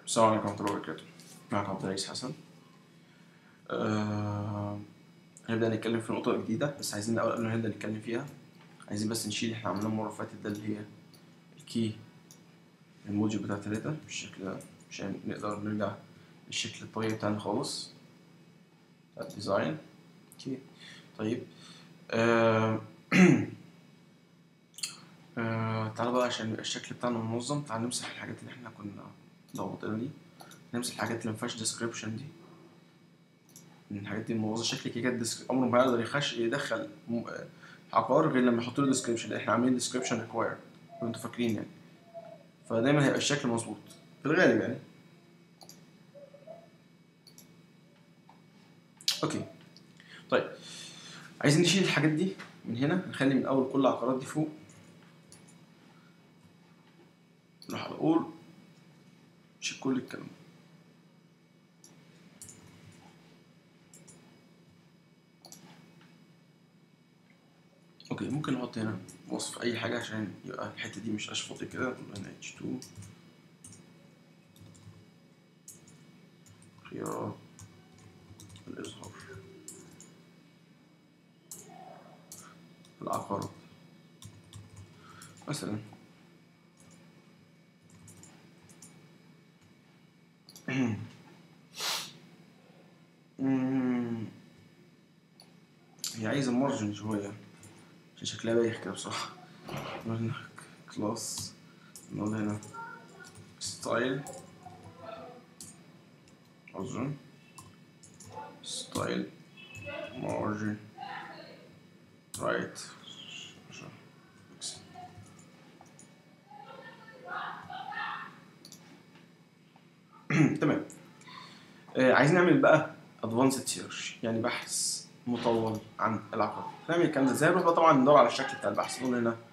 السلام عليكم ورحمة الله وبركاته معكم عبد الرئيس حسن آه... هنبدأ نتكلم في نقطة جديدة بس عايزين الأول قبل ما نبدأ نتكلم فيها عايزين بس نشيل اللي احنا عملناه المرة اللي فاتت ده اللي هي الكي الموجي بتاع تلاتة بالشكل ده عشان نقدر نرجع للشكل الطبيعي بتاعنا خالص بتاع الديزاين اوكي طيب آه... آه... تعالى بقى عشان يبقى الشكل بتاعنا منظم تعالى نمسح الحاجات اللي احنا كنا ضغطنا دي نمسح الحاجات اللي مفيهاش ديسكريبشن دي من الحاجات دي مبوظه شكل كده ديسك... عمره ما هيقدر يخش يدخل م... آه، عقار غير لما يحط له ديسكريبشن احنا عاملين ديسكريبشن ريكوايرد لو انتوا فاكرين يعني فدايما هيبقى الشكل مظبوط في الغالب يعني اوكي طيب عايزين نشيل الحاجات دي من هنا نخلي من اول كل العقارات دي فوق نروح نقول شيل كل الكلام ده. اوكي ممكن نحط هنا وصف اي حاجه عشان يبقى الحته دي مش اشفط كده نقول هنا h2 خيارات الاظهار العقارات مثلا مم. هي عايزة مارجن شوية عشان شكلها بايخ كده بصراحة نقول هنا كلاس نقول هنا ستايل أظن ستايل مارجن رايت تمام آه، عايزين نعمل بقى ادفانسد سيرش يعني بحث مطول عن العقارات نعمل الكلام ده ازاي نروح بقى طبعا ندور على الشكل بتاع البحث نقول هنا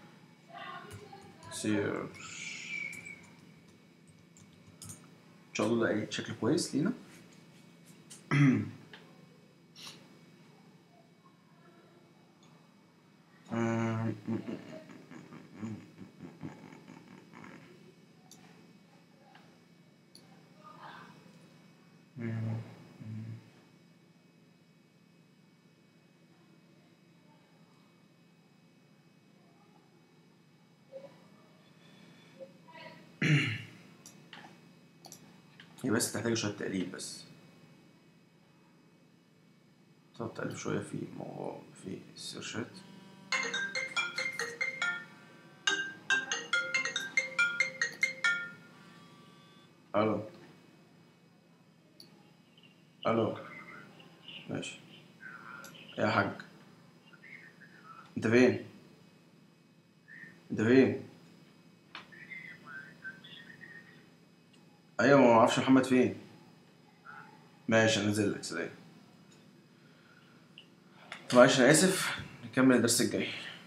سيرش ان شاء الله نلاقي شكل كويس لينا هي بس تحتاج شوية تقليب بس تقعد تقلب شوية في موضوع في السيرشات الو الو ماشي يا حاج انت فين انت فين ايوه ما اعرفش محمد فين ماشي انزل لك سلام معلش انا اسف نكمل الدرس الجاي